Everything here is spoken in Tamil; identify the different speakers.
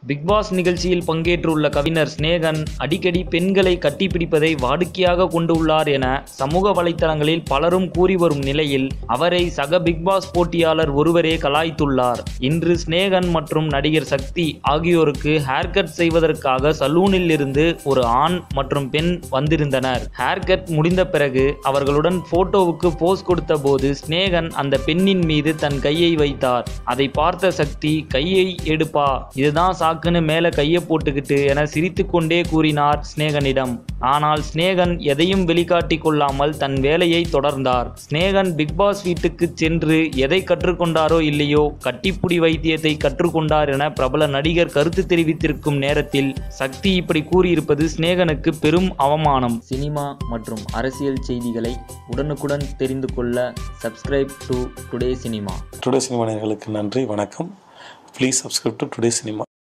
Speaker 1: பிக் பாஸ் நிகழ்ச்சியில் பங்கேற்றுள்ள கவிஞர் சிநேகன் அடிக்கடி பெண்களை கட்டிப்பிடிப்பதை வாடிக்கையாக கொண்டுள்ளார் என சமூக வலைத்தளங்களில் பலரும் கூறி வரும் நிலையில் அவரை சக பிக் பாஸ் போட்டியாளர் ஒருவரே கலாய்த்துள்ளார் இன்று சிநேகன் மற்றும் நடிகர் சக்தி ஆகியோருக்கு ஹேர் கட் செய்வதற்காக சலூனில் இருந்து ஒரு ஆண் மற்றும் பெண் வந்திருந்தனர் ஹேர் கட் முடிந்த பிறகு அவர்களுடன் போட்டோவுக்கு போஸ் கொடுத்த போது சிநேகன் அந்த பெண்ணின் மீது தன் கையை வைத்தார் அதை பார்த்த சக்தி கையை எடுப்பா இதுதான் சாக்குன்னு மேல கையை போட்டுக்கிட்டு என சிரித்துக்கொண்டே கூறினார் சிநேகனிடம் ஆனால் சிநேகன் எதையும் வெளிக்காட்டிக் கொள்ளாமல் தன் வேலையை தொடர்ந்தார் சிநேகன் பிக் பாஸ் வீட்டுக்கு சென்று எதை கற்றுக்கொண்டாரோ இல்லையோ கட்டிப்புடி வைத்தியத்தை கற்றுக்கொண்டார் என பிரபல நடிகர் கருத்து தெரிவித்திருக்கும் நேரத்தில் சக்தி இப்படி கூறியிருப்பது சிநேகனுக்கு பெரும் அவமானம் சினிமா மற்றும் அரசியல் செய்திகளை உடனுக்குடன் தெரிந்து கொள்ள subscribe to today cinema
Speaker 2: today cinema நேயர்களுக்கு நன்றி வணக்கம் please subscribe to today cinema